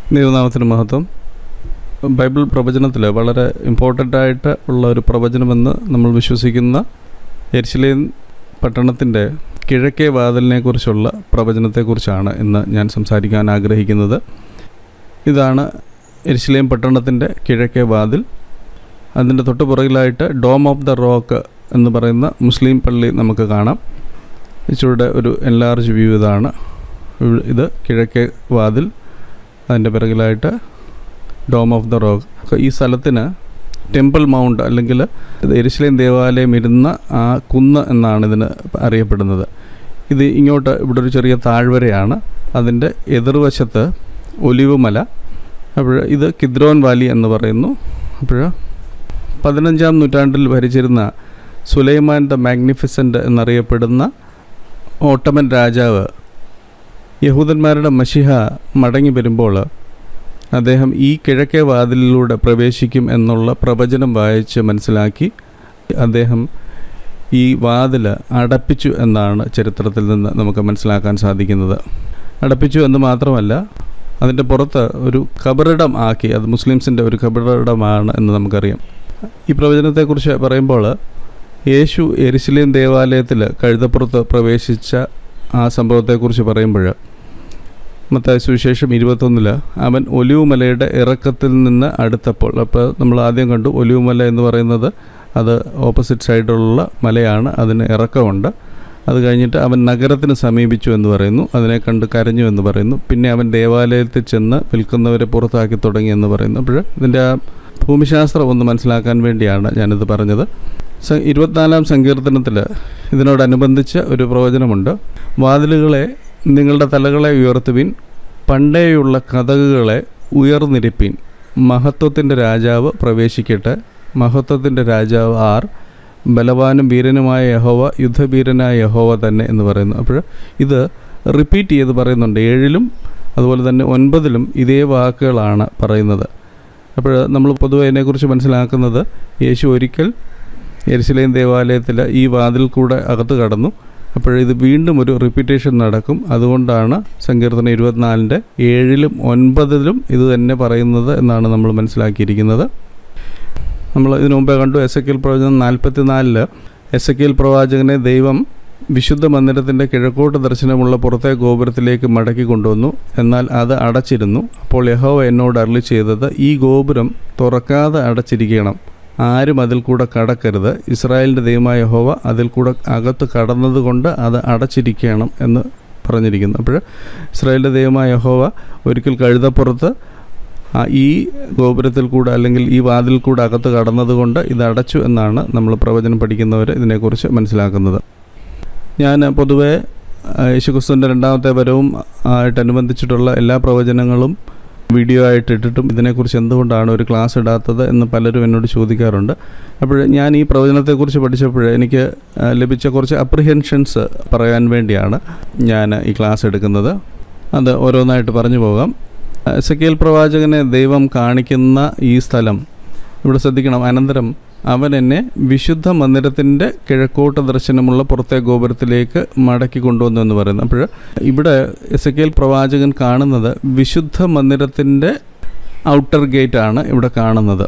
ദൈവനാമത്തിന് മഹത്വം ബൈബിൾ പ്രവചനത്തിൽ വളരെ ഇമ്പോർട്ടൻ്റ് ആയിട്ട് ഉള്ള ഒരു പ്രവചനമെന്ന് നമ്മൾ വിശ്വസിക്കുന്ന എരിശിലേൻ പട്ടണത്തിൻ്റെ കിഴക്കേ വാതിലിനെക്കുറിച്ചുള്ള പ്രവചനത്തെക്കുറിച്ചാണ് ഇന്ന് ഞാൻ സംസാരിക്കാൻ ആഗ്രഹിക്കുന്നത് ഇതാണ് എരിശിലേം പട്ടണത്തിൻ്റെ കിഴക്കേ വാതിൽ അതിൻ്റെ തൊട്ട് പുറകിലായിട്ട് ഡോം ഓഫ് ദ റോക്ക് എന്ന് പറയുന്ന മുസ്ലിം പള്ളി നമുക്ക് കാണാം ഇച്ചിരുടെ ഒരു എൻലാർജ് വ്യൂ ഇതാണ് ഇവ- ഇത് കിഴക്കേ വാതിൽ അതിൻ്റെ പിറകിലായിട്ട് ഡോം ഓഫ് ദ റോക്ക് ഈ സ്ഥലത്തിന് ടെമ്പിൾ മൗണ്ട് അല്ലെങ്കിൽ ഇത് എരിശിലേം ദേവാലയം ഇരുന്ന ആ കുന്ന് എന്നാണ് ഇതിന് അറിയപ്പെടുന്നത് ഇത് ഇങ്ങോട്ട് ഇവിടെ ഒരു ചെറിയ താഴ്വരയാണ് അതിൻ്റെ എതിർവശത്ത് ഒലിവ് മല അപ്പോൾ ഇത് കിദ്രോൻ വാലി എന്ന് പറയുന്നു അപ്പോൾ പതിനഞ്ചാം നൂറ്റാണ്ടിൽ ഭരിച്ചിരുന്ന സുലൈമാൻ ദ മാഗ്നിഫിസൻ്റ് എന്നറിയപ്പെടുന്ന ഓട്ടമൻ രാജാവ് യഹൂദന്മാരുടെ മഷിഹ മടങ്ങി വരുമ്പോൾ അദ്ദേഹം ഈ കിഴക്കേ വാതിലിലൂടെ പ്രവേശിക്കും എന്നുള്ള പ്രവചനം വായിച്ച് മനസ്സിലാക്കി അദ്ദേഹം ഈ വാതിൽ അടപ്പിച്ചു എന്നാണ് ചരിത്രത്തിൽ നിന്ന് നമുക്ക് മനസ്സിലാക്കാൻ സാധിക്കുന്നത് അടപ്പിച്ചു എന്ന് മാത്രമല്ല അതിൻ്റെ പുറത്ത് ഒരു കബറിടം ആക്കി അത് മുസ്ലിംസിൻ്റെ ഒരു കബറിടമാണ് എന്ന് നമുക്കറിയാം ഈ പ്രവചനത്തെക്കുറിച്ച് പറയുമ്പോൾ യേശു എരിശിലേം ദേവാലയത്തിൽ കഴുതപ്പുറത്ത് പ്രവേശിച്ച ആ സംഭവത്തെക്കുറിച്ച് പറയുമ്പോൾ മത്തായ സുവിശേഷം ഇരുപത്തൊന്നിൽ അവൻ ഒലിവുമലയുടെ ഇറക്കത്തിൽ നിന്ന് അടുത്തപ്പോൾ അപ്പോൾ നമ്മൾ ആദ്യം കണ്ടു ഒലിവുമല എന്ന് പറയുന്നത് അത് ഓപ്പോസിറ്റ് സൈഡിലുള്ള മലയാണ് അതിന് ഇറക്കമുണ്ട് അത് കഴിഞ്ഞിട്ട് അവൻ നഗരത്തിന് സമീപിച്ചു എന്ന് പറയുന്നു അതിനെ കണ്ട് കരഞ്ഞു എന്ന് പറയുന്നു പിന്നെ അവൻ ദേവാലയത്തിൽ ചെന്ന് വിൽക്കുന്നവരെ പുറത്താക്കി തുടങ്ങി എന്ന് പറയുന്നു അപ്പോൾ ഇതിൻ്റെ ആ ഭൂമിശാസ്ത്രം ഒന്ന് മനസ്സിലാക്കാൻ വേണ്ടിയാണ് ഞാനിത് പറഞ്ഞത് സ ഇരുപത്തിനാലാം സങ്കീർത്തനത്തിൽ ഇതിനോടനുബന്ധിച്ച് ഒരു പ്രവചനമുണ്ട് വാതിലുകളെ നിങ്ങളുടെ തലകളെ ഉയർത്തുവിൻ പണ്ടേയുള്ള കഥകുകളെ ഉയർന്നിരിപ്പിൻ മഹത്വത്തിൻ്റെ രാജാവ് പ്രവേശിക്കട്ടെ മഹത്വത്തിൻ്റെ രാജാവ് ആർ ബലവാനും വീരനുമായ യഹോവ യുദ്ധവീരനായ യഹോവ തന്നെ എന്ന് പറയുന്നു അപ്പോൾ ഇത് റിപ്പീറ്റ് ചെയ്ത് പറയുന്നുണ്ട് ഏഴിലും അതുപോലെ തന്നെ ഒൻപതിലും ഇതേ വാക്കുകളാണ് പറയുന്നത് അപ്പോൾ നമ്മൾ പൊതുവെ അതിനെക്കുറിച്ച് മനസ്സിലാക്കുന്നത് യേശു ഒരിക്കൽ എരിശിലേം ദേവാലയത്തിൽ ഈ വാതിൽ കൂടെ അകത്ത് കടന്നു അപ്പോഴിത് വീണ്ടും ഒരു റിപ്പീറ്റേഷൻ നടക്കും അതുകൊണ്ടാണ് സങ്കീർത്തനം ഇരുപത്തിനാലിൻ്റെ ഏഴിലും ഒൻപതിലും ഇത് തന്നെ പറയുന്നത് എന്നാണ് നമ്മൾ മനസ്സിലാക്കിയിരിക്കുന്നത് നമ്മൾ ഇതിനു മുമ്പേ കണ്ടു എസ് എ കെൽ പ്രവചനം നാൽപ്പത്തിനാലില് എസ് എ കെൽ പ്രവാചകനെ ദൈവം വിശുദ്ധ മന്ദിരത്തിൻ്റെ കിഴക്കോട്ട് ദർശനമുള്ള പുറത്തെ ഗോപുരത്തിലേക്ക് മടക്കി കൊണ്ടുവന്നു എന്നാൽ അത് അടച്ചിരുന്നു അപ്പോൾ യഹോവ എന്നോട് അരളി ചെയ്തത് ഈ ഗോപുരം തുറക്കാതെ അടച്ചിരിക്കണം ആരും അതിൽ കൂടെ കടക്കരുത് ഇസ്രായേലിൻ്റെ ദൈവമായ യഹോവ അതിൽ കൂടെ അകത്ത് കടന്നതുകൊണ്ട് അത് അടച്ചിരിക്കണം എന്ന് പറഞ്ഞിരിക്കുന്നു അപ്പോൾ ഇസ്രായേലിൻ്റെ ദൈവമായ യഹോവ ഒരിക്കൽ കഴുതപ്പുറത്ത് ആ ഈ ഗോപുരത്തിൽ കൂടെ അല്ലെങ്കിൽ ഈ വാതിൽ കൂടെ അകത്ത് കടന്നതുകൊണ്ട് ഇത് അടച്ചു എന്നാണ് നമ്മൾ പ്രവചനം പഠിക്കുന്നവർ ഇതിനെക്കുറിച്ച് മനസ്സിലാക്കുന്നത് ഞാൻ പൊതുവേ ആ, യേശുക്രിസ്തുവിൻ്റെ രണ്ടാമത്തെ വരവും ആയിട്ടനുബന്ധിച്ചിട്ടുള്ള എല്ലാ പ്രവചനങ്ങളും വീഡിയോ ആയിട്ട് ഇട്ടിട്ടും ഇതിനെക്കുറിച്ച് എന്തുകൊണ്ടാണ് ഒരു ക്ലാസ് ഇടാത്തത് എന്ന് പലരും എന്നോട് ചോദിക്കാറുണ്ട് അപ്പോൾ ഞാൻ ഈ പ്രവചനത്തെക്കുറിച്ച് പഠിച്ചപ്പോൾ എനിക്ക് ആ, ലഭിച്ച കുറച്ച് അപ്രിഹെൻഷൻസ് പറയാൻ വേണ്ടിയാണ് ഞാൻ ഈ ക്ലാസ് എടുക്കുന്നത് അത് ഓരോന്നായിട്ട് പറഞ്ഞു പോകാം എസക്കേൽ പ്രവാചകനെ ദൈവം കാണിക്കുന്ന ഈ സ്ഥലം ഇവിടെ ശ്രദ്ധിക്കണം അനന്തരം അവൻ എന്നെ വിശുദ്ധ മന്ദിരത്തിൻ്റെ കിഴക്കോട്ട് ദർശനമുള്ള പുറത്തെ ഗോപുരത്തിലേക്ക് മടക്കി കൊണ്ടുവന്നു എന്ന് പറയുന്നു അപ്പോൾ ഇവിടെ എസക്കേൽ പ്രവാചകൻ കാണുന്നത് വിശുദ്ധ മന്ദിരത്തിൻ്റെ ഔട്ടർ ഗേറ്റ് ആണ് ഇവിടെ കാണുന്നത്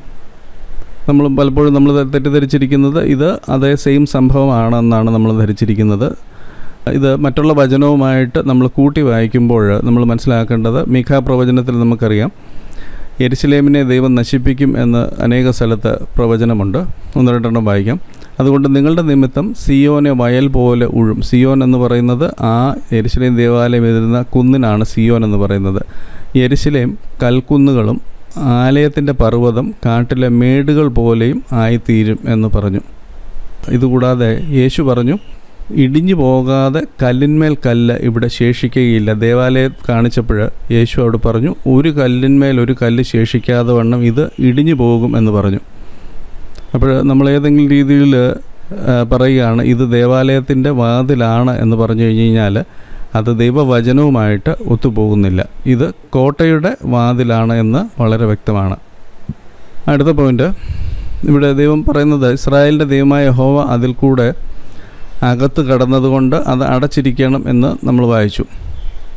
നമ്മൾ പലപ്പോഴും നമ്മൾ തെറ്റിദ്ധരിച്ചിരിക്കുന്നത് ഇത് അതേ സെയിം സംഭവമാണെന്നാണ് നമ്മൾ ധരിച്ചിരിക്കുന്നത് ഇത് മറ്റുള്ള വചനവുമായിട്ട് നമ്മൾ കൂട്ടി വായിക്കുമ്പോൾ നമ്മൾ മനസ്സിലാക്കേണ്ടത് മീഖാ പ്രവചനത്തിൽ നമുക്കറിയാം യെരുശലേമിനെ ദൈവം നശിപ്പിക്കും എന്ന് അനേക സ്ഥലത്ത് പ്രവചനമുണ്ട് ഒന്ന് രണ്ടെണ്ണം വായിക്കാം അതുകൊണ്ട് നിങ്ങളുടെ നിമിത്തം സിയോനെ വയൽ പോലെ ഉഴും സിയോൻ എന്ന് പറയുന്നത് ആ യെരുശലേം ദേവാലയം എതിരുന്ന കുന്നിനാണ് സിയോൻ എന്ന് പറയുന്നത് യെരുശലേം കൽക്കുന്നുകളും ആലയത്തിൻ്റെ പർവ്വതം കാട്ടിലെ മേടുകൾ പോലെയും ആയിത്തീരും എന്ന് പറഞ്ഞു ഇതുകൂടാതെ യേശു പറഞ്ഞു ഇടിഞ്ഞു പോകാതെ കല്ലിന്മേൽ കല്ല് ഇവിടെ ശേഷിക്കുകയില്ല ദേവാലയം കാണിച്ചപ്പോൾ യേശു അവിടെ പറഞ്ഞു ഒരു കല്ലിന്മേൽ ഒരു കല്ല് ശേഷിക്കാതെ വണ്ണം ഇത് ഇടിഞ്ഞു പോകും എന്ന് പറഞ്ഞു അപ്പോൾ നമ്മൾ ഏതെങ്കിലും രീതിയിൽ ആ, പറയുകയാണ് ഇത് ദേവാലയത്തിൻ്റെ വാതിലാണ് എന്ന് പറഞ്ഞു കഴിഞ്ഞ് കഴിഞ്ഞാൽ അത് ദൈവവചനവുമായിട്ട് ഒത്തുപോകുന്നില്ല ഇത് കോട്ടയുടെ വാതിലാണ് എന്ന് വളരെ വ്യക്തമാണ് അടുത്ത പോയിന്റ് ഇവിടെ ദൈവം പറയുന്നത് ഇസ്രായേലിൻ്റെ ദൈവമായ ഹോവ അതിൽ കൂടെ അകത്ത് കടന്നതുകൊണ്ട് അത് അടച്ചിരിക്കണം എന്ന് നമ്മൾ വായിച്ചു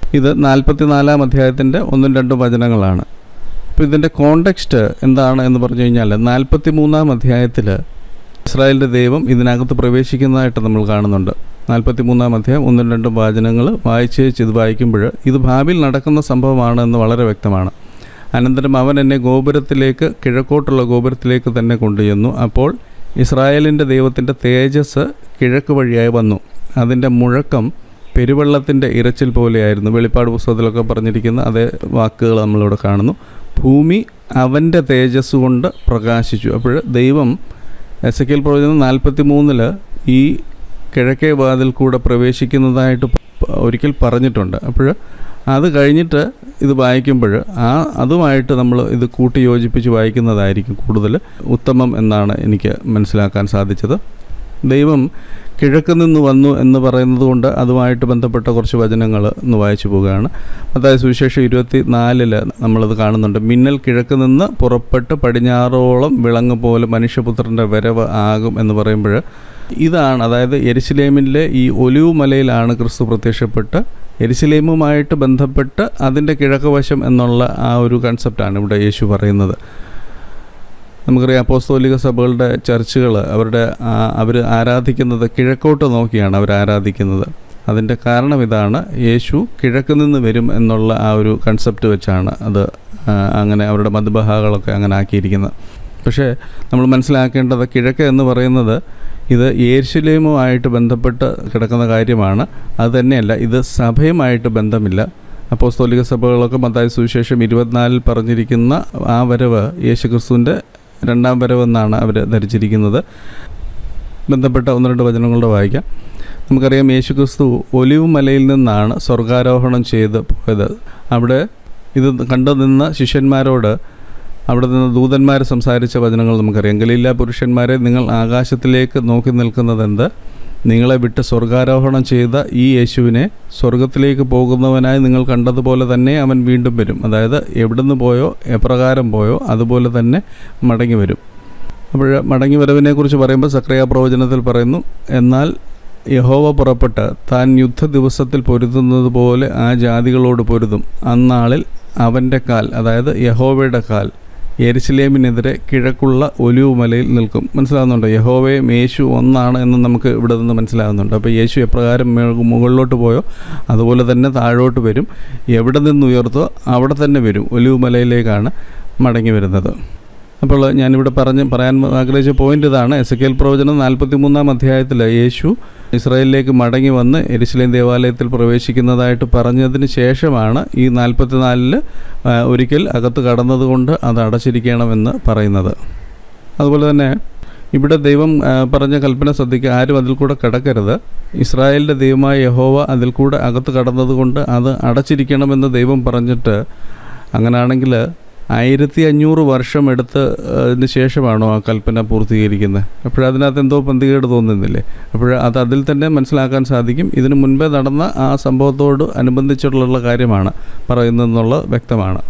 ഇത് നാൽപ്പത്തിനാലാം അധ്യായത്തിൻ്റെ ഒന്നും രണ്ടും വചനങ്ങളാണ് അപ്പോൾ ഇതിൻ്റെ കോണ്ടെക്സ്റ്റ് എന്താണ് എന്ന് പറഞ്ഞു കഴിഞ്ഞാൽ നാൽപ്പത്തി മൂന്നാം അധ്യായത്തിൽ ഇസ്രായേലിൻ്റെ ദൈവം ഇതിനകത്ത് പ്രവേശിക്കുന്നതായിട്ട് നമ്മൾ കാണുന്നുണ്ട് നാൽപ്പത്തി മൂന്നാം അധ്യായം ഒന്നും രണ്ടും വാചനങ്ങൾ വായിച്ച് ഇത് വായിക്കുമ്പോൾ ഇത് ഭാവിയിൽ നടക്കുന്ന സംഭവമാണ് എന്ന് വളരെ വ്യക്തമാണ് അനന്തരം അവൻ എന്നെ ഗോപുരത്തിലേക്ക് കിഴക്കോട്ടുള്ള ഗോപുരത്തിലേക്ക് തന്നെ കൊണ്ടുചെന്നു അപ്പോൾ ഇസ്രായേലിൻ്റെ ദൈവത്തിൻ്റെ തേജസ് കിഴക്ക് വഴിയായി വന്നു അതിൻ്റെ മുഴക്കം പെരുവെള്ളത്തിൻ്റെ ഇരച്ചിൽ പോലെയായിരുന്നു വെളിപ്പാട് പുസ്തകത്തിലൊക്കെ പറഞ്ഞിരിക്കുന്ന അതേ വാക്കുകൾ നമ്മളിവിടെ കാണുന്നു ഭൂമി അവൻ്റെ തേജസ് കൊണ്ട് പ്രകാശിച്ചു അപ്പോൾ ദൈവം എസ് എ കെൽ പ്രവചനം നാൽപ്പത്തി മൂന്നിൽ ഈ കിഴക്കേ വാതിൽ കൂടെ പ്രവേശിക്കുന്നതായിട്ട് പ- ഒരിക്കൽ പറഞ്ഞിട്ടുണ്ട് അപ്പോൾ അത് കഴിഞ്ഞിട്ട് ഇത് വായിക്കുമ്പോൾ ആ അതുമായിട്ട് നമ്മൾ ഇത് കൂട്ടി യോജിപ്പിച്ച് വായിക്കുന്നതായിരിക്കും കൂടുതൽ ഉത്തമം എന്നാണ് എനിക്ക് മനസ്സിലാക്കാൻ സാധിച്ചത് ദൈവം കിഴക്ക് നിന്ന് വന്നു എന്ന് പറയുന്നത് കൊണ്ട് അതുമായിട്ട് ബന്ധപ്പെട്ട കുറച്ച് വചനങ്ങൾ ഒന്ന് വായിച്ചു പോവുകയാണ് അതായത് സുവിശേഷം ഇരുപത്തി നാലില് നമ്മളത് കാണുന്നുണ്ട് മിന്നൽ കിഴക്ക് നിന്ന് പുറപ്പെട്ട് പടിഞ്ഞാറോളം വിളങ്ങ് പോലെ മനുഷ്യപുത്രൻ്റെ വരവ് ആകും എന്ന് പറയുമ്പോൾ ഇതാണ് അതായത് എരിശിലേമിലെ ഈ ഒലിവ് മലയിലാണ് ക്രിസ്തു പ്രത്യക്ഷപ്പെട്ട് എരിശിലേമുമായിട്ട് ബന്ധപ്പെട്ട് അതിൻ്റെ കിഴക്ക് വശം എന്നുള്ള ആ ഒരു കൺസെപ്റ്റാണ് ഇവിടെ യേശു പറയുന്നത് നമുക്കറിയാം അപ്പോസ്തോലിക സഭകളുടെ ചർച്ചുകൾ അവരുടെ അവർ ആരാധിക്കുന്നത് കിഴക്കോട്ട് നോക്കിയാണ് അവർ ആരാധിക്കുന്നത് അതിൻ്റെ കാരണം ഇതാണ് യേശു കിഴക്ക് നിന്ന് വരും എന്നുള്ള ആ ഒരു കൺസെപ്റ്റ് വെച്ചാണ് അത് ആ, അങ്ങനെ അവരുടെ മധുബഹാകളൊക്കെ അങ്ങനെ ആക്കിയിരിക്കുന്നത് പക്ഷേ നമ്മൾ മനസ്സിലാക്കേണ്ടത് കിഴക്ക് എന്ന് പറയുന്നത് ഇത് യേശുലേമുമായിട്ട് ബന്ധപ്പെട്ട് കിടക്കുന്ന കാര്യമാണ് അത് തന്നെയല്ല ഇത് സഭയുമായിട്ട് ബന്ധമില്ല അപ്പോസ്തോലിക സഭകളൊക്കെ മത്തായി സുവിശേഷം ഇരുപത്തിനാലിൽ പറഞ്ഞിരിക്കുന്ന ആ വരവ് യേശുക്രിസ്തുവിൻ്റെ രണ്ടാം വരവെന്നാണ് അവർ ധരിച്ചിരിക്കുന്നത് ബന്ധപ്പെട്ട ഒന്ന് രണ്ട് വചനങ്ങളുടെ വായിക്കാം നമുക്കറിയാം യേശുക്രിസ്തു ഒലിവ് മലയിൽ നിന്നാണ് സ്വർഗാരോഹണം ചെയ്ത് പോയത് അവിടെ ഇത് കണ്ടു നിന്ന ശിഷ്യന്മാരോട് അവിടെ നിന്ന് ദൂതന്മാർ സംസാരിച്ച വചനങ്ങൾ നമുക്കറിയാം ഗലീല പുരുഷന്മാരെ നിങ്ങൾ ആകാശത്തിലേക്ക് നോക്കി നിൽക്കുന്നതെന്ത് നിങ്ങളെ വിട്ട് സ്വർഗാരോഹണം ചെയ്ത ഈ യേശുവിനെ സ്വർഗത്തിലേക്ക് പോകുന്നവനായി നിങ്ങൾ കണ്ടതുപോലെ തന്നെ അവൻ വീണ്ടും വരും അതായത് എവിടുന്ന് പോയോ എപ്രകാരം പോയോ അതുപോലെ തന്നെ മടങ്ങി വരും അപ്പോൾ മടങ്ങി വരവിനെക്കുറിച്ച് പറയുമ്പോൾ സക്രിയ പ്രവചനത്തിൽ പറയുന്നു എന്നാൽ യഹോവ പുറപ്പെട്ട് താൻ യുദ്ധ ദിവസത്തിൽ പൊരുതുന്നത് പോലെ ആ ജാതികളോട് പൊരുതും അന്നാളിൽ അവൻ്റെ കാൽ അതായത് യഹോവയുടെ കാൽ യെരുസലേമിനെതിരെ കിഴക്കുള്ള ഒലിവ് മലയിൽ നിൽക്കും മനസ്സിലാകുന്നുണ്ടോ യഹോവയും യേശു ഒന്നാണ് എന്ന് നമുക്ക് ഇവിടെ നിന്ന് മനസ്സിലാകുന്നുണ്ട് അപ്പോൾ യേശു എപ്രകാരം മേ- മുകളിലോട്ട് പോയോ അതുപോലെ തന്നെ താഴോട്ട് വരും എവിടെ നിന്ന് ഉയർത്തോ അവിടെ തന്നെ വരും ഒലിവ് മലയിലേക്കാണ് മടങ്ങി വരുന്നത് അപ്പോൾ ഞാനിവിടെ പറഞ്ഞ് പറയാൻ ആഗ്രഹിച്ച പോയിന്റ് ഇതാണ് എസ് കെൽ പ്രവചനം നാൽപ്പത്തി മൂന്നാം അധ്യായത്തിൽ യേശു ഇസ്രായേലിലേക്ക് മടങ്ങി വന്ന് എരിശിലേം ദേവാലയത്തിൽ പ്രവേശിക്കുന്നതായിട്ട് പറഞ്ഞതിന് ശേഷമാണ് ഈ നാൽപ്പത്തിനാലില് ഒരിക്കൽ അകത്ത് കടന്നതുകൊണ്ട് അത് അടച്ചിരിക്കണമെന്ന് പറയുന്നത് അതുപോലെ തന്നെ ഇവിടെ ദൈവം ആ, പറഞ്ഞ കൽപ്പന ശ്രദ്ധിക്കുക ആരും അതിൽ കൂടെ കിടക്കരുത് ഇസ്രായേലിൻ്റെ ദൈവമായ യഹോവ അതിൽ കൂടെ അകത്ത് കടന്നതുകൊണ്ട് അത് അടച്ചിരിക്കണമെന്ന് ദൈവം പറഞ്ഞിട്ട് അങ്ങനെയാണെങ്കിൽ ആയിരത്തി അഞ്ഞൂറ് വർഷം എടുത്ത് അതിന് ശേഷമാണോ ആ കൽപ്പന പൂർത്തീകരിക്കുന്നത് അപ്പോഴതിനകത്ത് എന്തോ പന്തികേട് തോന്നുന്നില്ലേ അപ്പോൾ അത് അതിൽ തന്നെ മനസ്സിലാക്കാൻ സാധിക്കും ഇതിനു മുൻപേ നടന്ന ആ സംഭവത്തോട് അനുബന്ധിച്ചിട്ടുള്ള കാര്യമാണ് പറയുന്നതെന്നുള്ളത് വ്യക്തമാണ്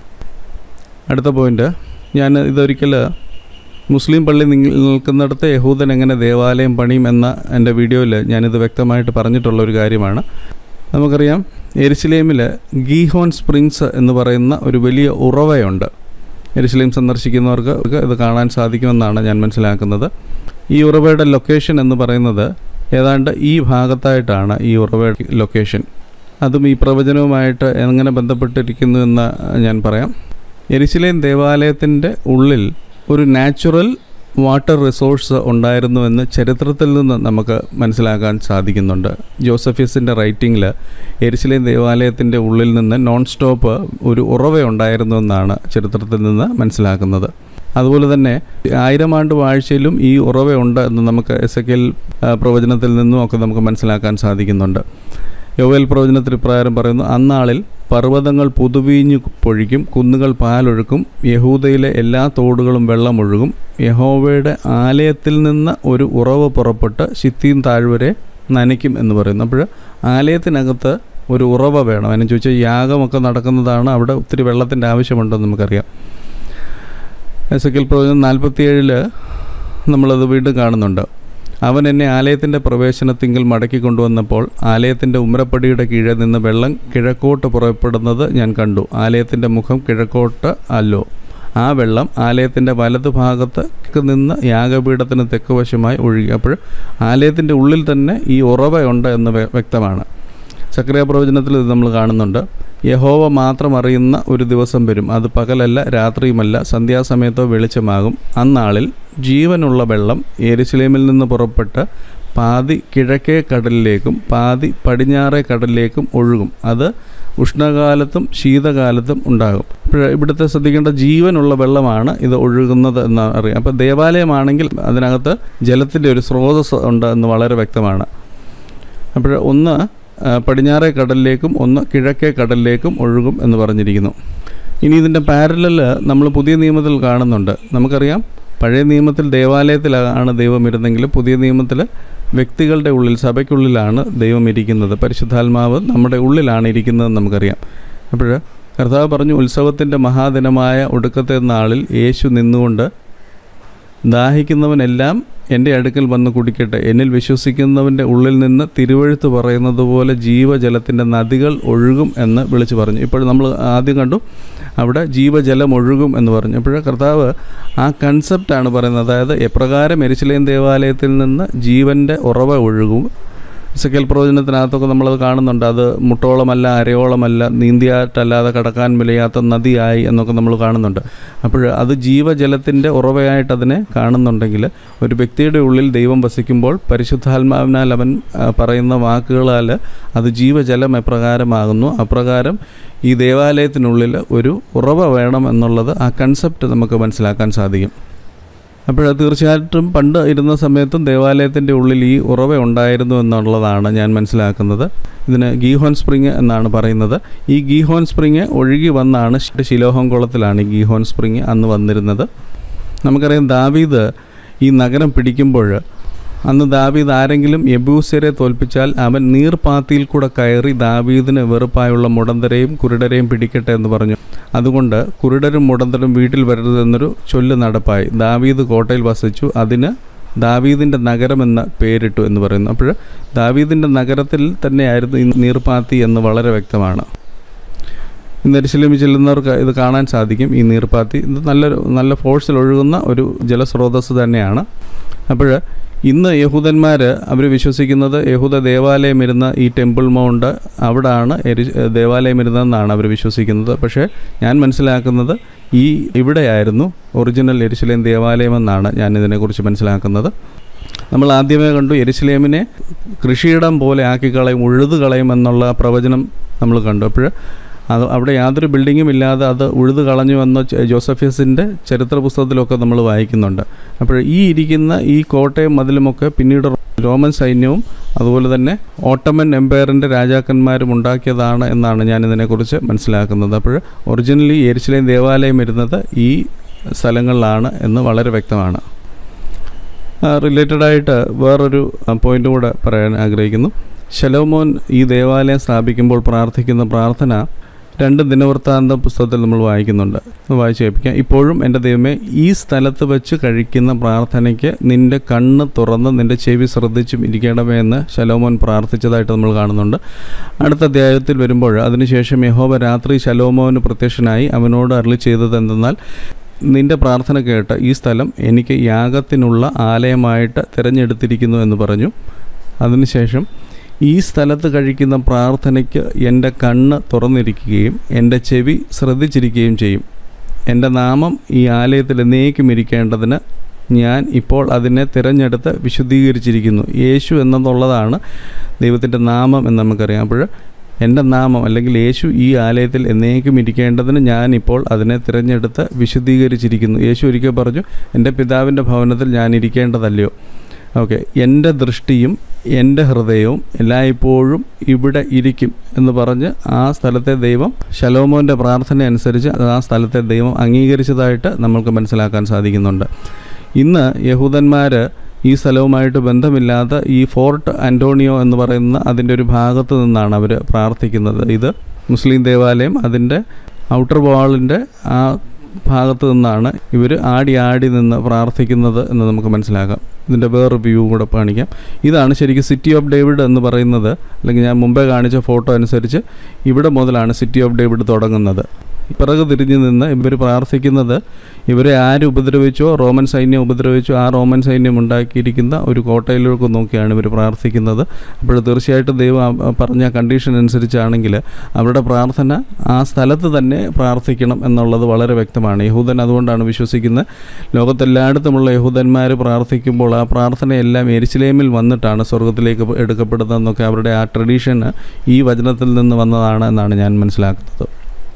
അടുത്ത പോയിന്റ് ഞാൻ ഇതൊരിക്കൽ മുസ്ലിം പള്ളി നിങ്ങ- നിൽക്കുന്നിടത്ത് യഹൂദൻ എങ്ങനെ ദേവാലയം പണിയും എന്ന എൻ്റെ വീഡിയോയിൽ ഞാനിത് വ്യക്തമായിട്ട് പറഞ്ഞിട്ടുള്ള ഒരു കാര്യമാണ് നമുക്കറിയാം എരുസലേമിൽ ഗീഹോൺ സ്പ്രിങ്സ് എന്ന് പറയുന്ന ഒരു വലിയ ഉറവയുണ്ട് എരുസലേം സന്ദർശിക്കുന്നവർക്ക് ഇത് കാണാൻ സാധിക്കുമെന്നാണ് ഞാൻ മനസ്സിലാക്കുന്നത് ഈ ഉറവയുടെ ലൊക്കേഷൻ എന്ന് പറയുന്നത് ഏതാണ്ട് ഈ ഭാഗത്തായിട്ടാണ് ഈ ഉറവയുടെ ലൊക്കേഷൻ അതും ഈ പ്രവചനവുമായിട്ട് എങ്ങനെ ബന്ധപ്പെട്ടിരിക്കുന്നു എന്ന് ഞാൻ പറയാം എരിശിലേം ദേവാലയത്തിൻ്റെ ഉള്ളിൽ ഒരു നാച്ചുറൽ വാട്ടർ റിസോഴ്സ് ഉണ്ടായിരുന്നുവെന്ന് ചരിത്രത്തിൽ നിന്ന് നമുക്ക് മനസ്സിലാക്കാൻ സാധിക്കുന്നുണ്ട് ജോസഫീസിൻ്റെ റൈറ്റിങ്ങിൽ എരിശിലേം ദേവാലയത്തിൻ്റെ ഉള്ളിൽ നിന്ന് നോൺ സ്റ്റോപ്പ് ഒരു ഉറവയുണ്ടായിരുന്നു എന്നാണ് ചരിത്രത്തിൽ നിന്ന് മനസ്സിലാക്കുന്നത് അതുപോലെ തന്നെ ആയിരം ആണ്ട് വാഴ്ചയിലും ഈ ഉറവയുണ്ട് എന്ന് നമുക്ക് എസ് എ കെൽ പ്രവചനത്തിൽ നിന്നും ഒക്കെ നമുക്ക് മനസ്സിലാക്കാൻ സാധിക്കുന്നുണ്ട് യോവേൽ പ്രവചനത്തിൽ ഇപ്രകാരം പറയുന്നു അന്നാളിൽ പർവ്വതങ്ങൾ പുതുവീഞ്ഞു പൊഴിക്കും കുന്നുകൾ പാലൊഴുക്കും യഹൂദയിലെ എല്ലാ തോടുകളും വെള്ളമൊഴുകും യഹോവയുടെ ആലയത്തിൽ നിന്ന് ഒരു ഉറവ് പുറപ്പെട്ട് ശിത്തീം താഴ്വരെ നനയ്ക്കും എന്ന് പറയുന്നു അപ്പോൾ ആലയത്തിനകത്ത് ഒരു ഉറവ വേണം അതിനെ ചോദിച്ചാൽ യാഗമൊക്കെ നടക്കുന്നതാണ് അവിടെ ഒത്തിരി വെള്ളത്തിൻ്റെ ആവശ്യമുണ്ടെന്ന് നമുക്കറിയാം എസ് എ കെൽ പ്രവചനം നാൽപ്പത്തിയേഴിൽ നമ്മളത് വീണ്ടും കാണുന്നുണ്ട് അവൻ എന്നെ ആലയത്തിൻ്റെ പ്രവേശനത്തിങ്കിൽ മടക്കി കൊണ്ടുവന്നപ്പോൾ ആലയത്തിൻ്റെ ഉമ്മരപ്പടിയുടെ കീഴെ നിന്ന് വെള്ളം കിഴക്കോട്ട് പുറപ്പെടുന്നത് ഞാൻ കണ്ടു ആലയത്തിൻ്റെ മുഖം കിഴക്കോട്ട് അല്ലോ ആ വെള്ളം ആലയത്തിൻ്റെ വലതു ഭാഗത്ത് നിന്ന് യാഗപീഠത്തിന് തെക്ക് വശമായി ഒഴുകി അപ്പോൾ ആലയത്തിൻ്റെ ഉള്ളിൽ തന്നെ ഈ ഉറവയുണ്ട് എന്ന് വ്യ- വ്യക്തമാണ് സക്രിയ പ്രവചനത്തിൽ ഇത് നമ്മൾ കാണുന്നുണ്ട് യഹോവ മാത്രം അറിയുന്ന ഒരു ദിവസം വരും അത് പകലല്ല രാത്രിയുമല്ല സന്ധ്യാസമയത്തോ വെളിച്ചമാകും അന്നാളിൽ ജീവനുള്ള വെള്ളം എരുസലേമിൽ നിന്ന് പുറപ്പെട്ട് പാതി കിഴക്കേ കടലിലേക്കും പാതി പടിഞ്ഞാറേ കടലിലേക്കും ഒഴുകും അത് ഉഷ്ണകാലത്തും ശീതകാലത്തും ഉണ്ടാകും ഇപ്പോൾ ഇവിടുത്തെ ശ്രദ്ധിക്കേണ്ട ജീവനുള്ള വെള്ളമാണ് ഇത് ഒഴുകുന്നത് എന്ന് അറിയാം അപ്പോൾ ദേവാലയമാണെങ്കിൽ അതിനകത്ത് ജലത്തിൻ്റെ ഒരു സ്രോതസ് ഉണ്ട് എന്ന് വളരെ വ്യക്തമാണ് അപ്പോൾ ഒന്ന് ആ, പടിഞ്ഞാറേ കടലിലേക്കും ഒന്ന് കിഴക്കേ കടലിലേക്കും ഒഴുകും എന്ന് പറഞ്ഞിരിക്കുന്നു ഇനി ഇതിൻ്റെ പാരലൽ നമ്മൾ പുതിയ നിയമത്തിൽ കാണുന്നുണ്ട് നമുക്കറിയാം പഴയ നിയമത്തിൽ ദേവാലയത്തിലാണ് ദൈവം ഇരുന്നെങ്കിലും പുതിയ നിയമത്തിൽ വ്യക്തികളുടെ ഉള്ളിൽ സഭയ്ക്കുള്ളിലാണ് ദൈവം ഇരിക്കുന്നത് പരിശുദ്ധാത്മാവ് നമ്മുടെ ഉള്ളിലാണ് ഇരിക്കുന്നതെന്ന് നമുക്കറിയാം അപ്പോൾ കർത്താവ് പറഞ്ഞു ഉത്സവത്തിൻ്റെ മഹാദിനമായ ഒടുക്കത്തെ നാളിൽ യേശു നിന്നുകൊണ്ട് ദാഹിക്കുന്നവനെല്ലാം എൻ്റെ അടുക്കൽ വന്ന് കുടിക്കട്ടെ എന്നിൽ വിശ്വസിക്കുന്നവൻ്റെ ഉള്ളിൽ നിന്ന് തിരുവഴുത്ത് പറയുന്നത് പോലെ ജീവജലത്തിൻ്റെ നദികൾ ഒഴുകും എന്ന് വിളിച്ചു പറഞ്ഞു ഇപ്പോൾ നമ്മൾ ആദ്യം കണ്ടു അവിടെ ജീവജലം ഒഴുകും എന്ന് പറഞ്ഞു അപ്പോൾ കർത്താവ് ആ കൺസെപ്റ്റാണ് പറയുന്നത് അതായത് എപ്രകാരം എരിശിലേം ദേവാലയത്തിൽ നിന്ന് ജീവൻ്റെ ഉറവ ഒഴുകും ഇസക്കേൽ പ്രവചനത്തിനകത്തൊക്കെ നമ്മളത് കാണുന്നുണ്ട് അത് മുട്ടോളമല്ല അരയോളമല്ല നീന്തിയായിട്ടല്ലാതെ കടക്കാൻ വിലയാത്ത നദിയായി എന്നൊക്കെ നമ്മൾ കാണുന്നുണ്ട് അപ്പോൾ അത് ജീവജലത്തിൻ്റെ ഉറവയായിട്ട് അതിനെ കാണുന്നുണ്ടെങ്കിൽ ഒരു വ്യക്തിയുടെ ഉള്ളിൽ ദൈവം വസിക്കുമ്പോൾ പരിശുദ്ധാത്മാവിനാൽ അവൻ ആ, പറയുന്ന വാക്കുകളാൽ അത് ജീവജലം എപ്രകാരമാകുന്നു അപ്രകാരം ഈ ദേവാലയത്തിനുള്ളിൽ ഒരു ഉറവ വേണം എന്നുള്ളത് ആ കൺസെപ്റ്റ് നമുക്ക് മനസ്സിലാക്കാൻ സാധിക്കും അപ്പോൾ തീർച്ചയായിട്ടും പണ്ട് ഇരുന്ന സമയത്തും ദേവാലയത്തിൻ്റെ ഉള്ളിൽ ഈ ഉറവ ഉണ്ടായിരുന്നു എന്നുള്ളതാണ് ഞാൻ മനസ്സിലാക്കുന്നത് ഇതിന് ഗീഹോൻ സ്പ്രിങ് എന്നാണ് പറയുന്നത് ഈ ഗീഹോൻ സ്പ്രിങ് ഒഴുകി വന്നാണ് ശി- ശിലോഹം കുളത്തിലാണ് ഈ ഗീഹോൻ സ്പ്രിങ് അന്ന് വന്നിരുന്നത് നമുക്കറിയാം ദാവീദ് ഈ നഗരം പിടിക്കുമ്പോൾ അന്ന് ദാവീദ് ആരെങ്കിലും യബൂസ്യരെ തോൽപ്പിച്ചാൽ അവൻ നീർപാത്തിയിൽ കൂടെ കയറി ദാവീദിന് വെറുപ്പായുള്ള മുടന്തരെയും കുരുടരെയും പിടിക്കട്ടെ എന്ന് പറഞ്ഞു അതുകൊണ്ട് കുരുടരും മുടന്തരും വീട്ടിൽ വരരുതെന്നൊരു ചൊല്ല് നടപ്പായി ദാവീദ് കോട്ടയിൽ വസിച്ചു അതിന് ദാവീദിൻ്റെ നഗരമെന്ന പേരിട്ടു എന്ന് പറയുന്നു അപ്പോൾ ദാവീദിൻ്റെ നഗരത്തിൽ തന്നെയായിരുന്നു ഈ നീർപ്പാത്തി എന്ന് വളരെ വ്യക്തമാണ് ഇന്ന് എരിശിലേമിൽ ചെല്ലുന്നവർക്ക് ഇത് കാണാൻ സാധിക്കും ഈ നീർപ്പാത്തി ഇത് നല്ലൊരു നല്ല ഫോഴ്സിൽ ഒഴുകുന്ന ഒരു ജലസ്രോതസ് തന്നെയാണ് അപ്പോൾ ഇന്ന് യഹൂദന്മാർ അവർ വിശ്വസിക്കുന്നത് യഹൂദ ദേവാലയം ഇരുന്ന ഈ ടെമ്പിൾ മൗണ്ട് അവിടാണ് എരി ദേവാലയം ഇരുന്നതെന്നാണ് അവർ വിശ്വസിക്കുന്നത് പക്ഷേ ഞാൻ മനസ്സിലാക്കുന്നത് ഈ ഇവിടെയായിരുന്നു ഒറിജിനൽ എരിശിലേം ദേവാലയം എന്നാണ് ഞാൻ ഇതിനെക്കുറിച്ച് മനസ്സിലാക്കുന്നത് നമ്മൾ ആദ്യമേ കണ്ടു എരിശിലേമിനെ കൃഷിയിടം പോലെ ആക്കി കളയും ഉഴുതു കളയും എന്നുള്ള പ്രവചനം നമ്മൾ കണ്ടു അപ്പോൾ അത് അവിടെ യാതൊരു ബിൽഡിങ്ങും ഇല്ലാതെ അത് ഉഴുതു കളഞ്ഞു എന്ന ച- ജോസഫിയസിൻ്റെ ചരിത്ര പുസ്തകത്തിലൊക്കെ നമ്മൾ വായിക്കുന്നുണ്ട് അപ്പോൾ ഈ ഇരിക്കുന്ന ഈ കോട്ടയം മതിലുമൊക്കെ പിന്നീട് റോമൻ സൈന്യവും അതുപോലെ തന്നെ ഓട്ടമൻ എംപയറിൻ്റെ രാജാക്കന്മാരും ഉണ്ടാക്കിയതാണ് എന്നാണ് ഞാൻ ഇതിനെക്കുറിച്ച് മനസ്സിലാക്കുന്നത് അപ്പോൾ ഒറിജിനലി എരിശിലേം ദേവാലയം ഇരുന്നത് ഈ സ്ഥലങ്ങളിലാണ് എന്ന് വളരെ വ്യക്തമാണ് റിലേറ്റഡ് ആയിട്ട് വേറൊരു പോയിന്റ് കൂടെ പറയാൻ ആഗ്രഹിക്കുന്നു ശലോമോൻ ഈ ദേവാലയം സ്ഥാപിക്കുമ്പോൾ പ്രാർത്ഥിക്കുന്ന പ്രാർത്ഥന രണ്ട് ദിനവൃത്താന്ത പുസ്തകത്തിൽ നമ്മൾ വായിക്കുന്നുണ്ട് ഒന്ന് വായിച്ച് കേൾപ്പിക്കാം ഇപ്പോഴും എൻ്റെ ദൈവമേ ഈ സ്ഥലത്ത് വെച്ച് കഴിക്കുന്ന പ്രാർത്ഥനയ്ക്ക് നിൻ്റെ കണ്ണ് തുറന്ന് നിൻ്റെ ചെവി ശ്രദ്ധിച്ചും ഇരിക്കണമേ എന്ന് ശലോമോൻ പ്രാർത്ഥിച്ചതായിട്ട് നമ്മൾ കാണുന്നുണ്ട് അടുത്ത അധ്യായത്തിൽ വരുമ്പോൾ അതിനുശേഷം യഹോവ രാത്രി ശലോമോന് പ്രത്യക്ഷനായി അവനോട് അരളി ചെയ്തത് എന്തെന്നാൽ നിന്റെ പ്രാർത്ഥന കേട്ട് ഈ സ്ഥലം എനിക്ക് യാഗത്തിനുള്ള ആലയമായിട്ട് തിരഞ്ഞെടുത്തിരിക്കുന്നു എന്ന് പറഞ്ഞു അതിനുശേഷം ഈ സ്ഥലത്ത് കഴിക്കുന്ന പ്രാർത്ഥനയ്ക്ക് എൻ്റെ കണ്ണ് തുറന്നിരിക്കുകയും എൻ്റെ ചെവി ശ്രദ്ധിച്ചിരിക്കുകയും ചെയ്യും എൻ്റെ നാമം ഈ ആലയത്തിൽ എന്നേക്കും ഇരിക്കേണ്ടതിന് ഞാൻ ഇപ്പോൾ അതിനെ തിരഞ്ഞെടുത്ത് വിശുദ്ധീകരിച്ചിരിക്കുന്നു യേശു എന്നുള്ളതാണ് ദൈവത്തിൻ്റെ നാമം എന്ന് നമുക്കറിയാം അപ്പോൾ എൻ്റെ നാമം അല്ലെങ്കിൽ യേശു ഈ ആലയത്തിൽ എന്നേക്കും ഇരിക്കേണ്ടതിന് ഞാൻ ഇപ്പോൾ അതിനെ തിരഞ്ഞെടുത്ത് വിശുദ്ധീകരിച്ചിരിക്കുന്നു യേശു ഒരിക്കൽ പറഞ്ഞു എൻ്റെ പിതാവിൻ്റെ ഭവനത്തിൽ ഞാൻ ഇരിക്കേണ്ടതല്ലയോ ഓക്കെ എൻ്റെ ദൃഷ്ടിയും എൻ്റെ ഹൃദയവും എല്ലായ്പ്പോഴും ഇവിടെ ഇരിക്കും എന്ന് പറഞ്ഞ് ആ സ്ഥലത്തെ ദൈവം ശലോമോൻ്റെ പ്രാർത്ഥന അനുസരിച്ച് ആ സ്ഥലത്തെ ദൈവം അംഗീകരിച്ചതായിട്ട് നമ്മൾക്ക് മനസ്സിലാക്കാൻ സാധിക്കുന്നുണ്ട് ഇന്ന് യഹൂദന്മാർ ഈ സ്ഥലവുമായിട്ട് ബന്ധമില്ലാത്ത ഈ ഫോർട്ട് ആൻറ്റോണിയോ എന്ന് പറയുന്ന അതിൻ്റെ ഒരു ഭാഗത്ത് നിന്നാണ് അവർ പ്രാർത്ഥിക്കുന്നത് ഇത് മുസ്ലിം ദേവാലയം അതിൻ്റെ ഔട്ടർ വാളിൻ്റെ ആ ഭാഗത്ത് നിന്നാണ് ഇവർ ആടി ആടി നിന്ന് പ്രാർത്ഥിക്കുന്നത് എന്ന് നമുക്ക് മനസ്സിലാക്കാം ഇതിൻ്റെ വേറൊരു വ്യൂ കൂടെ കാണിക്കാം ഇതാണ് ശരിക്കും സിറ്റി ഓഫ് ഡേവിഡ് എന്ന് പറയുന്നത് അല്ലെങ്കിൽ ഞാൻ മുമ്പേ കാണിച്ച ഫോട്ടോ അനുസരിച്ച് ഇവിടെ മുതലാണ് സിറ്റി ഓഫ് ഡേവിഡ് തുടങ്ങുന്നത് പിറകു തിരിഞ്ഞു നിന്ന് ഇവർ പ്രാർത്ഥിക്കുന്നത് ഇവരെ ആര് ഉപദ്രവിച്ചോ റോമൻ സൈന്യം ഉപദ്രവിച്ചോ ആ റോമൻ സൈന്യം ഉണ്ടാക്കിയിരിക്കുന്ന ഒരു കോട്ടയിലേക്ക് നോക്കിയാണ് ഇവർ പ്രാർത്ഥിക്കുന്നത് അപ്പോൾ തീർച്ചയായിട്ടും ദൈവം ആ പറഞ്ഞ കണ്ടീഷൻ അനുസരിച്ചാണെങ്കിൽ അവരുടെ പ്രാർത്ഥന ആ സ്ഥലത്ത് തന്നെ പ്രാർത്ഥിക്കണം എന്നുള്ളത് വളരെ വ്യക്തമാണ് യഹൂദൻ അതുകൊണ്ടാണ് വിശ്വസിക്കുന്നത് ലോകത്തെല്ലായിടത്തുമുള്ള യഹൂദന്മാർ പ്രാർത്ഥിക്കുമ്പോൾ ആ പ്രാർത്ഥനയെല്ലാം എരിശിലേമിൽ വന്നിട്ടാണ് സ്വർഗത്തിലേക്ക് എടുക്കപ്പെടുന്നതെന്നൊക്കെ അവരുടെ ആ ട്രഡീഷന് ഈ വചനത്തിൽ നിന്ന് വന്നതാണ് എന്നാണ് ഞാൻ മനസ്സിലാക്കുന്നത്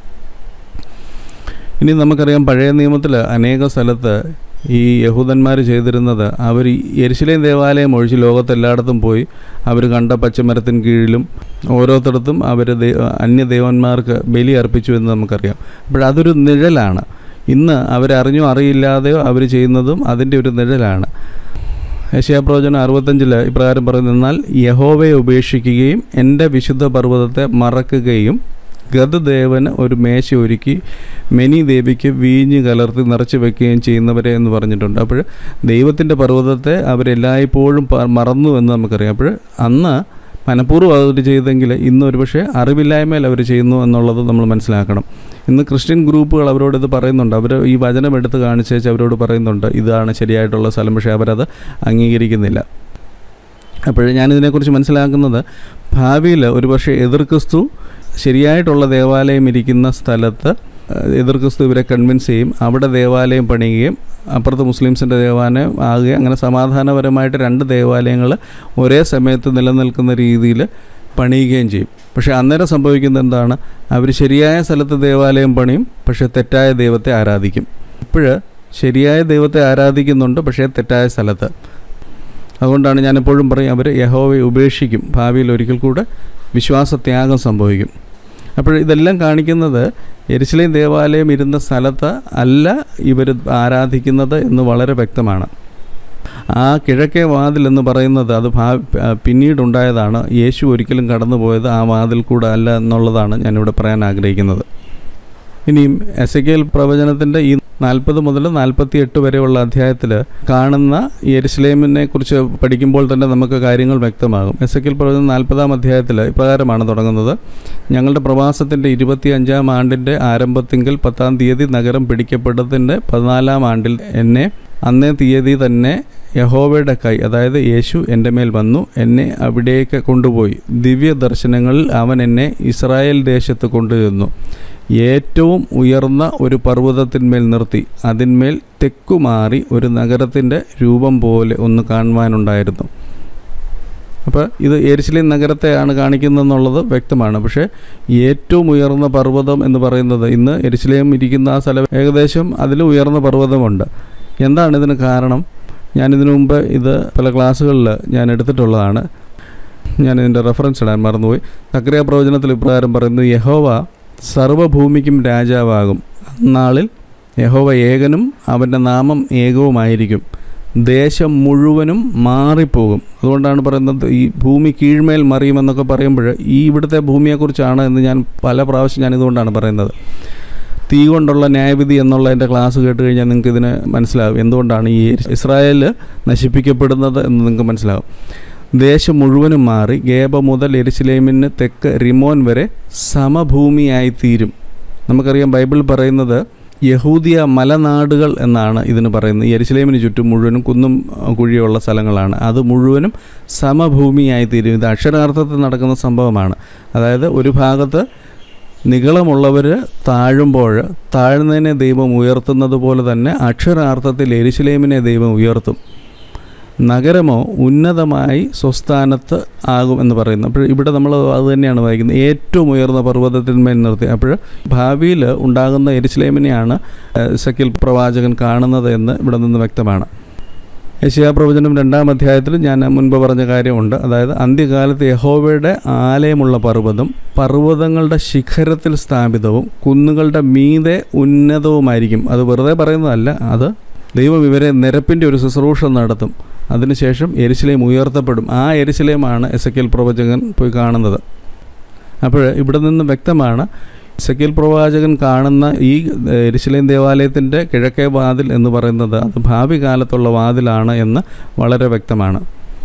ഇനി നമുക്കറിയാം പഴയ നിയമത്തിൽ അനേക സ്ഥലത്ത് ഈ യഹൂദന്മാർ ചെയ്തിരുന്നത് അവർ എരിശിലേം ദേവാലയം ഒഴിച്ച് ലോകത്തെല്ലായിടത്തും പോയി അവർ കണ്ട പച്ചമരത്തിന് കീഴിലും ഓരോരുത്തടത്തും അവർ അന്യദേവന്മാർക്ക് ബലി അർപ്പിച്ചു എന്ന് നമുക്കറിയാം അപ്പോഴതൊരു നിഴലാണ് ഇന്ന് അവരറിഞ്ഞോ അറിയില്ലാതെയോ അവർ ചെയ്യുന്നതും അതിൻ്റെ ഒരു നിഴലാണ് യശയാപ്രവചനം അറുപത്തഞ്ചിൽ ഇപ്രകാരം പറയുന്നത് എന്നാൽ യഹോവയെ ഉപേക്ഷിക്കുകയും എൻ്റെ വിശുദ്ധ പർവ്വതത്തെ മറക്കുകയും ഗതദേവന് ഒരു മേശ ഒരുക്കി മെനി ദേവിക്ക് വീഞ്ഞ് കലർത്തി നിറച്ച് വെക്കുകയും ചെയ്യുന്നവരെ എന്ന് പറഞ്ഞിട്ടുണ്ട് അപ്പോൾ ദൈവത്തിൻ്റെ പർവ്വതത്തെ അവരെല്ലായ്പ്പോഴും മറന്നു എന്ന് നമുക്കറിയാം അപ്പോൾ അന്ന് മനഃപൂർവ്വം അവർ ചെയ്തെങ്കിൽ ഇന്ന് ഒരുപക്ഷെ അറിവില്ലായ്മയിൽ അവർ ചെയ്യുന്നു എന്നുള്ളത് നമ്മൾ മനസ്സിലാക്കണം ഇന്ന് ക്രിസ്ത്യൻ ഗ്രൂപ്പുകൾ അവരോട് ഇത് പറയുന്നുണ്ട് അവർ ഈ വചനം എടുത്ത് കാണിച്ചേച്ച് അവരോട് പറയുന്നുണ്ട് ഇതാണ് ശരിയായിട്ടുള്ള സ്ഥലം പക്ഷേ അവരത് അംഗീകരിക്കുന്നില്ല അപ്പോൾ ഞാനിതിനെക്കുറിച്ച് മനസ്സിലാക്കുന്നത് ഭാവിയിൽ ഒരുപക്ഷെ എതിർ ക്രിസ്തു ശരിയായിട്ടുള്ള ദേവാലയം ഇരിക്കുന്ന സ്ഥലത്ത് എതിർ ക്രിസ്തു ഇവരെ കൺവിൻസ് ചെയ്യും അവിടെ ദേവാലയം പണിയുകയും അപ്പുറത്ത് മുസ്ലിംസിൻ്റെ ദേവാലയം ആകുകയും അങ്ങനെ സമാധാനപരമായിട്ട് രണ്ട് ദേവാലയങ്ങൾ ഒരേ സമയത്ത് നിലനിൽക്കുന്ന രീതിയിൽ പണിയുകയും ചെയ്യും പക്ഷേ അന്നേരം സംഭവിക്കുന്നത് എന്താണ് അവർ ശരിയായ സ്ഥലത്ത് ദേവാലയം പണിയും പക്ഷേ തെറ്റായ ദൈവത്തെ ആരാധിക്കും ഇപ്പോൾ ശരിയായ ദൈവത്തെ ആരാധിക്കുന്നുണ്ട് പക്ഷേ തെറ്റായ സ്ഥലത്ത് അതുകൊണ്ടാണ് ഞാൻ എപ്പോഴും പറയും അവർ യഹോവയെ ഉപേക്ഷിക്കും ഭാവിയിൽ ഒരിക്കൽ കൂടെ വിശ്വാസത്യാഗം സംഭവിക്കും അപ്പോൾ ഇതെല്ലാം കാണിക്കുന്നത് എരിശിലേം ദേവാലയം ഇരുന്ന സ്ഥലത്ത് അല്ല ഇവർ ആരാധിക്കുന്നത് എന്ന് വളരെ വ്യക്തമാണ് ആ കിഴക്കേ വാതിൽ എന്ന് പറയുന്നത് അത് ഭാ പിന്നീടുണ്ടായതാണ് യേശു ഒരിക്കലും കടന്നുപോയത് ആ വാതിൽ കൂടെ അല്ല എന്നുള്ളതാണ് ഞാനിവിടെ പറയാൻ ആഗ്രഹിക്കുന്നത് ഇനിയും എസ് എ കെൽ പ്രവചനത്തിൻ്റെ ഈ നാൽപ്പത് മുതൽ നാൽപ്പത്തി എട്ട് വരെയുള്ള അധ്യായത്തിൽ കാണുന്ന യെരുസലേമിനെ കുറിച്ച് പഠിക്കുമ്പോൾ തന്നെ നമുക്ക് കാര്യങ്ങൾ വ്യക്തമാകും എസ് എ കെൽ പ്രവചനം നാൽപ്പതാം അധ്യായത്തിൽ ഇപ്രകാരമാണ് തുടങ്ങുന്നത് ഞങ്ങളുടെ പ്രവാസത്തിൻ്റെ ഇരുപത്തി അഞ്ചാം ആണ്ടിൻ്റെ ആരംഭത്തിങ്കിൽ പത്താം തീയതി നഗരം പിടിക്കപ്പെട്ടതിൻ്റെ പതിനാലാം ആണ്ടിൽ എന്നെ അന്നേ തീയതി തന്നെ യഹോവയുടെ കൈ അതായത് യേശു എൻ്റെ മേൽ വന്നു എന്നെ അവിടേക്ക് കൊണ്ടുപോയി ദിവ്യ ദർശനങ്ങളിൽ അവൻ എന്നെ ഇസ്രായേൽ ദേശത്ത് കൊണ്ടുചെന്നു ഏറ്റവും ഉയർന്ന ഒരു പർവ്വതത്തിന്മേൽ നിർത്തി അതിന്മേൽ തെക്കുമാറി ഒരു നഗരത്തിൻ്റെ രൂപം പോലെ ഒന്ന് കാണുവാനുണ്ടായിരുന്നു അപ്പോൾ ഇത് എരിശിലേം നഗരത്തെയാണ് കാണിക്കുന്നതെന്നുള്ളത് വ്യക്തമാണ് പക്ഷേ ഏറ്റവും ഉയർന്ന പർവ്വതം എന്ന് പറയുന്നത് ഇന്ന് എരിശിലേം ഇരിക്കുന്ന ആ സ്ഥലം ഏകദേശം അതിൽ ഉയർന്ന പർവ്വതമുണ്ട് എന്താണ് ഇതിന് കാരണം ഞാനിതിനു മുമ്പ് ഇത് പല ക്ലാസ്സുകളിൽ ഞാൻ എടുത്തിട്ടുള്ളതാണ് ഞാൻ ഇതിൻ്റെ റെഫറൻസ് ഇടാൻ മറന്നുപോയി സക്രിയ പ്രവചനത്തിൽ ഇപ്രകാരം പറയുന്നു യഹോവ സർവഭൂമിക്കും രാജാവാകും അന്നാളിൽ യഹോവ ഏകനും അവൻ്റെ നാമം ഏകവുമായിരിക്കും ദേശം മുഴുവനും മാറിപ്പോകും അതുകൊണ്ടാണ് പറയുന്നത് ഈ ഭൂമി കീഴ്മേൽ മറിയുമെന്നൊക്കെ പറയുമ്പോൾ ഈ ഇവിടുത്തെ ഭൂമിയെക്കുറിച്ചാണ് എന്ന് ഞാൻ പല പ്രാവശ്യം ഞാൻ ഇതുകൊണ്ടാണ് പറയുന്നത് തീ കൊണ്ടുള്ള ന്യായവിധി എന്നുള്ള എൻ്റെ ക്ലാസ് കേട്ട് കഴിഞ്ഞാൽ നിങ്ങൾക്ക് ഇതിന് മനസ്സിലാകും എന്തുകൊണ്ടാണ് ഈ ഇസ്രായേൽ നശിപ്പിക്കപ്പെടുന്നത് എന്ന് നിങ്ങൾക്ക് മനസ്സിലാകും ദേശം മുഴുവനും മാറി ഗേബ മുതൽ എരിശിലേമിന് തെക്ക് റിമോൻ വരെ സമഭൂമിയായി തീരും നമുക്കറിയാം ബൈബിൾ പറയുന്നത് യഹൂദിയ മലനാടുകൾ എന്നാണ് ഇതിന് പറയുന്നത് യെരുസലേമിന് ചുറ്റും മുഴുവനും കുന്നും കുഴിയുള്ള സ്ഥലങ്ങളാണ് അത് മുഴുവനും സമഭൂമിയായി തീരും ഇത് അക്ഷരാർത്ഥത്തിൽ നടക്കുന്ന സംഭവമാണ് അതായത് ഒരു ഭാഗത്ത് നികളമുള്ളവർ താഴുമ്പോൾ താഴ്ന്നതിനെ ദൈവം ഉയർത്തുന്നത് പോലെ തന്നെ അക്ഷരാർത്ഥത്തിൽ എരിശിലേമിനെ ദൈവം ഉയർത്തും നഗരമോ ഉന്നതമായി സ്വസ്ഥാനത്ത് ആകും എന്ന് പറയുന്നു അപ്പോൾ ഇവിടെ നമ്മൾ അത് തന്നെയാണ് വായിക്കുന്നത് ഏറ്റവും ഉയർന്ന പർവ്വതത്തിന്മേൽ നിർത്തി അപ്പോൾ ഭാവിയിൽ ഉണ്ടാകുന്ന എരിശിലേമിനെയാണ് സക്കിൽ പ്രവാചകൻ കാണുന്നത് എന്ന് ഇവിടെ നിന്ന് വ്യക്തമാണ് യശയാ പ്രവചനം രണ്ടാം അധ്യായത്തിൽ ഞാൻ മുൻപ് പറഞ്ഞ കാര്യമുണ്ട് അതായത് അന്ത്യകാലത്ത് യഹോവയുടെ ആലയമുള്ള പർവ്വതം പർവ്വതങ്ങളുടെ ശിഖരത്തിൽ സ്ഥാപിതവും കുന്നുകളുടെ മീതെ ഉന്നതവുമായിരിക്കും അത് വെറുതെ പറയുന്നതല്ല അത് ദൈവം ഇവരെ നിരപ്പിൻ്റെ ഒരു ശുശ്രൂഷ നടത്തും അതിനുശേഷം എരിശിലേം ഉയർത്തപ്പെടും ആ എരിശിലേമാണ് എസ് എ കെൽ പ്രവചകൻ പോയി കാണുന്നത് അപ്പോൾ ഇവിടെ നിന്ന് വ്യക്തമാണ് സക്കീൽ പ്രവാചകൻ കാണുന്ന ഈ എരിശിലേം ദേവാലയത്തിൻ്റെ കിഴക്കേ വാതിൽ എന്ന് പറയുന്നത് അത് ഭാവി കാലത്തുള്ള വാതിലാണ് എന്ന് വളരെ വ്യക്തമാണ്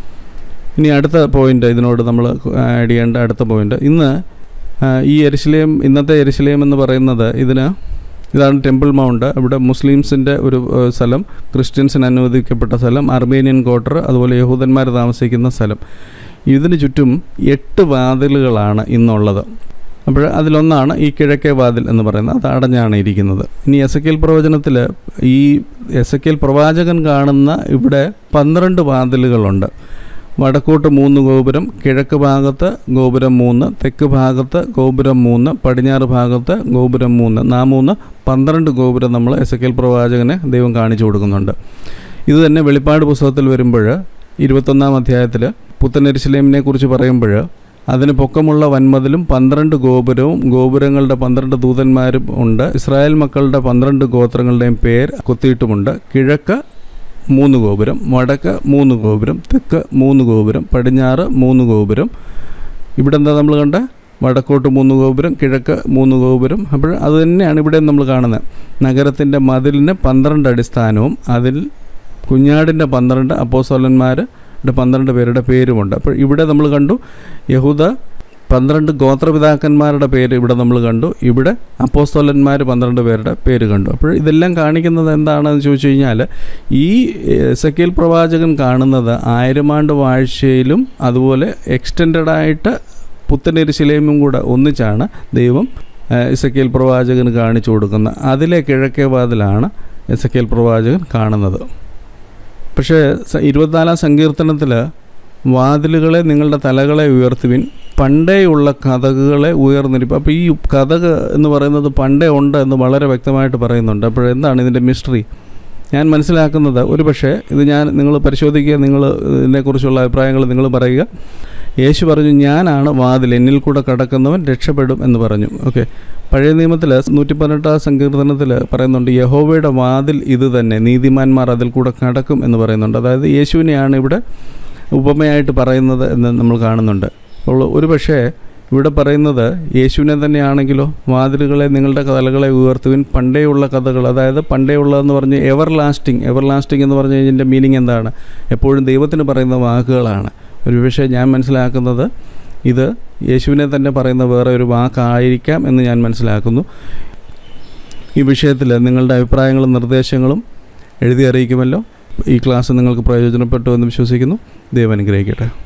ഇനി അടുത്ത പോയിന്റ് ഇതിനോട് നമ്മൾ ആഡ് ചെയ്യേണ്ട അടുത്ത പോയിന്റ് ഇന്ന് ആ, ഈ എരിശിലേം ഇന്നത്തെ എരിശിലേം എന്ന് പറയുന്നത് ഇതിന് ഇതാണ് ടെമ്പിൾ മൗണ്ട് ഇവിടെ മുസ്ലിംസിൻ്റെ ഒരു ഏഹ്, സ്ഥലം ക്രിസ്ത്യൻസിന് അനുവദിക്കപ്പെട്ട സ്ഥലം അർമേനിയൻ ക്വാർട്ടർ അതുപോലെ യഹൂദന്മാർ താമസിക്കുന്ന സ്ഥലം ഇതിന് ചുറ്റും എട്ട് വാതിലുകളാണ് ഇന്നുള്ളത് അപ്പോൾ അതിലൊന്നാണ് ഈ കിഴക്കേ വാതിൽ എന്ന് പറയുന്നത് അത് അടഞ്ഞാണ് ഇരിക്കുന്നത് ഇനി എസ് എ പ്രവചനത്തിൽ ഈ എസ് എ പ്രവാചകൻ കാണുന്ന ഇവിടെ പന്ത്രണ്ട് വാതിലുകളുണ്ട് വടക്കോട്ട് മൂന്ന് ഗോപുരം കിഴക്ക് ഭാഗത്ത് ഗോപുരം മൂന്ന് തെക്ക് ഭാഗത്ത് ഗോപുരം മൂന്ന് പടിഞ്ഞാറ് ഭാഗത്ത് ഗോപുരം മൂന്ന് നാ മൂന്ന് പന്ത്രണ്ട് ഗോപുരം നമ്മൾ എസ് എ പ്രവാചകനെ ദൈവം കാണിച്ചു കൊടുക്കുന്നുണ്ട് ഇത് തന്നെ വെളിപ്പാട് പുസ്തകത്തിൽ വരുമ്പോൾ ഇരുപത്തൊന്നാം അധ്യായത്തിൽ പുത്തനെരിശിലേമിനെ കുറിച്ച് പറയുമ്പോൾ അതിന് പൊക്കമുള്ള വൻമതിലും പന്ത്രണ്ട് ഗോപുരവും ഗോപുരങ്ങളുടെ പന്ത്രണ്ട് ദൂതന്മാരും ഉണ്ട് ഇസ്രായേൽ മക്കളുടെ പന്ത്രണ്ട് ഗോത്രങ്ങളുടെയും പേർ കൊത്തിയിട്ടുമുണ്ട് കിഴക്ക് മൂന്ന് ഗോപുരം വടക്ക് മൂന്ന് ഗോപുരം തെക്ക് മൂന്ന് ഗോപുരം പടിഞ്ഞാറ് മൂന്ന് ഗോപുരം ഇവിടെ എന്താ നമ്മൾ കണ്ട വടക്കോട്ട് മൂന്ന് ഗോപുരം കിഴക്ക് മൂന്ന് ഗോപുരം അപ്പോൾ അത് തന്നെയാണ് ഇവിടെ നമ്മൾ കാണുന്നത് നഗരത്തിൻ്റെ മതിലിന് പന്ത്രണ്ട് അടിസ്ഥാനവും അതിൽ കുഞ്ഞാടിൻ്റെ പന്ത്രണ്ട് അപ്പോസോലന്മാരുടെ പന്ത്രണ്ട് പേരുടെ പേരുമുണ്ട് അപ്പോൾ ഇവിടെ നമ്മൾ കണ്ടു യഹൂദ പന്ത്രണ്ട് ഗോത്രപിതാക്കന്മാരുടെ പേര് ഇവിടെ നമ്മൾ കണ്ടു ഇവിടെ അപ്പോസ്തോലന്മാർ പന്ത്രണ്ട് പേരുടെ പേര് കണ്ടു അപ്പോൾ ഇതെല്ലാം കാണിക്കുന്നത് എന്താണെന്ന് ചോദിച്ചു കഴിഞ്ഞാൽ ഈ എസക്കേൽ പ്രവാചകൻ കാണുന്നത് ആയിരമാണ്ട് വാഴ്ചയിലും അതുപോലെ എക്സ്റ്റെൻഡഡ് ആയിട്ട് പുത്തനെരിശിലേമും കൂടെ ഒന്നിച്ചാണ് ദൈവം എസക്കേൽ പ്രവാചകന് കാണിച്ചു കൊടുക്കുന്ന അതിലെ കിഴക്കേ വാതിലാണ് എസക്കേൽ പ്രവാചകൻ കാണുന്നത് പക്ഷേ സ- ഇരുപത്തിനാലാം സങ്കീർത്തനത്തിൽ വാതിലുകളെ നിങ്ങളുടെ തലകളെ ഉയർത്തുവിൻ പണ്ടേയുള്ള കഥകളെ ഉയർന്നിരിപ്പം അപ്പോൾ ഈ കഥക് എന്ന് പറയുന്നത് പണ്ടേ ഉണ്ട് എന്ന് വളരെ വ്യക്തമായിട്ട് പറയുന്നുണ്ട് അപ്പോൾ എന്താണ് ഇതിൻ്റെ മിസ്റ്ററി ഞാൻ മനസ്സിലാക്കുന്നത് ഒരു പക്ഷേ ഇത് ഞാൻ നിങ്ങൾ പരിശോധിക്കുക നിങ്ങൾ ഇതിനെക്കുറിച്ചുള്ള അഭിപ്രായങ്ങൾ നിങ്ങൾ പറയുക യേശു പറഞ്ഞു ഞാനാണ് വാതിൽ എന്നിൽ കൂടെ കടക്കുന്നവൻ രക്ഷപ്പെടും എന്ന് പറഞ്ഞു ഓക്കെ പഴയ നിയമത്തിൽ നൂറ്റി പതിനെട്ടാം സങ്കീർത്തനത്തിൽ പറയുന്നുണ്ട് യഹോവയുടെ വാതിൽ ഇത് തന്നെ നീതിമാന്മാർ അതിൽ കൂടെ കടക്കും എന്ന് പറയുന്നുണ്ട് അതായത് യേശുവിനെയാണ് ഇവിടെ ഉപമയായിട്ട് പറയുന്നത് എന്ന് നമ്മൾ കാണുന്നുണ്ട് അപ്പോൾ ഒരു പക്ഷേ ഇവിടെ പറയുന്നത് യേശുവിനെ തന്നെയാണെങ്കിലോ വാതിലുകളെ നിങ്ങളുടെ തലകളെ ഉയർത്തുവിൻ പണ്ടേയുള്ള കഥകൾ അതായത് പണ്ടേയുള്ളതെന്ന് പറഞ്ഞ് എവർ ലാസ്റ്റിംഗ് എവർ ലാസ്റ്റിംഗ് എന്ന് പറഞ്ഞു കഴിഞ്ഞതിൻ്റെ മീനിങ് എന്താണ് എപ്പോഴും ദൈവത്തിന് പറയുന്ന വാക്കുകളാണ് ഒരു പക്ഷേ ഞാൻ മനസ്സിലാക്കുന്നത് ഇത് യേശുവിനെ തന്നെ പറയുന്ന വേറെ ഒരു വാക്കായിരിക്കാം എന്ന് ഞാൻ മനസ്സിലാക്കുന്നു ഈ വിഷയത്തിൽ നിങ്ങളുടെ അഭിപ്രായങ്ങളും നിർദ്ദേശങ്ങളും എഴുതി അറിയിക്കുമല്ലോ ഈ ക്ലാസ് നിങ്ങൾക്ക് പ്രയോജനപ്പെട്ടു എന്ന് വിശ്വസിക്കുന്നു ദൈവം അനുഗ്രഹിക്കട്ടെ